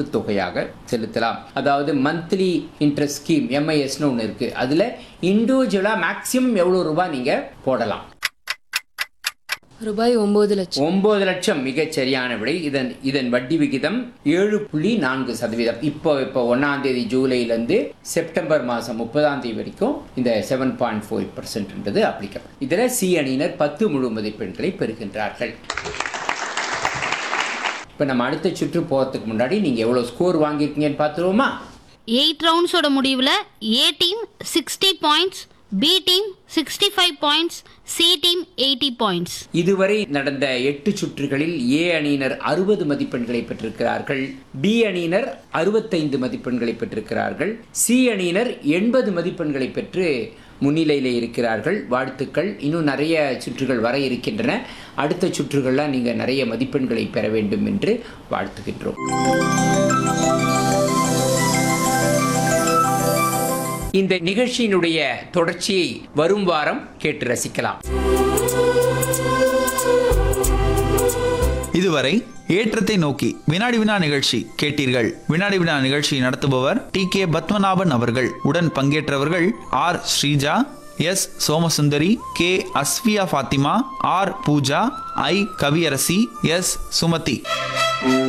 வைப்பு தொகையாக செலுத்தலாம் அதாவது மந்த்லி இன்ட்ரெஸ்ட் ஸ்கீம் எம்ஐஎஸ்னு ஒன்று இருக்கு அதுல இண்டிவிஜுவலா மேக்ஸிமம் எவ்வளவு ரூபாய் நீங்க போடலாம் ரூபாய் ஒன்பது லட்சம் ஒன்பது லட்சம் மிகச் சரியான விடை இதன் இதன் வட்டி விகிதம் ஏழு புள்ளி நான்கு சதவீதம் இப்போ இப்போ ஒன்னாம் தேதி ஜூலைலேருந்து செப்டம்பர் மாதம் முப்பதாம் தேதி வரைக்கும் இந்த செவன் பாயிண்ட் ஃபோர் பர்சன்ட்ன்றது அப்ளிகபிள் இதில் சி அணியினர் பத்து முழு மதிப்பெண்களை பெறுகின்றார்கள் இப்போ நம்ம அடுத்த சுற்று போகிறதுக்கு முன்னாடி நீங்கள் எவ்வளோ ஸ்கோர் வாங்கியிருக்கீங்கன்னு பார்த்துருவோமா எயிட் ரவுண்ட்ஸோட முடிவில் A team sixty points B team sixty five points C team eighty points இதுவரை நடந்த எட்டு சுற்றுகளில் ஏ அணியினர் அறுபது மதிப்பெண்களை பெற்றிருக்கிறார்கள் பி அணியினர் அறுபத்தைந்து மதிப்பெண்களை பெற்றிருக்கிறார்கள் சி அணியினர் எண்பது மதிப்பெண்களை பெற்று முன்னிலையில் இருக்கிறார்கள் வாழ்த்துக்கள் இன்னும் நிறைய சுற்றுகள் வர இருக்கின்றன அடுத்த சுற்றுகள்லாம் நீங்கள் நிறைய மதிப்பெண்களை பெற வேண்டும் என்று வாழ்த்துகின்றோம் இந்த நிகழ்ச்சியினுடைய தொடர்ச்சியை வரும் வாரம் கேட்டு ரசிக்கலாம் இதுவரை ஏற்றத்தை நோக்கி வினாடி வினா நிகழ்ச்சி கேட்டீர்கள் வினாடி வினா நிகழ்ச்சி நடத்துபவர் டி கே பத்மநாபன் அவர்கள் உடன் பங்கேற்றவர்கள் R Sreeja S Somasundari K Ashwiya Fathima R Pooja I Kaviyarasi S Sumathi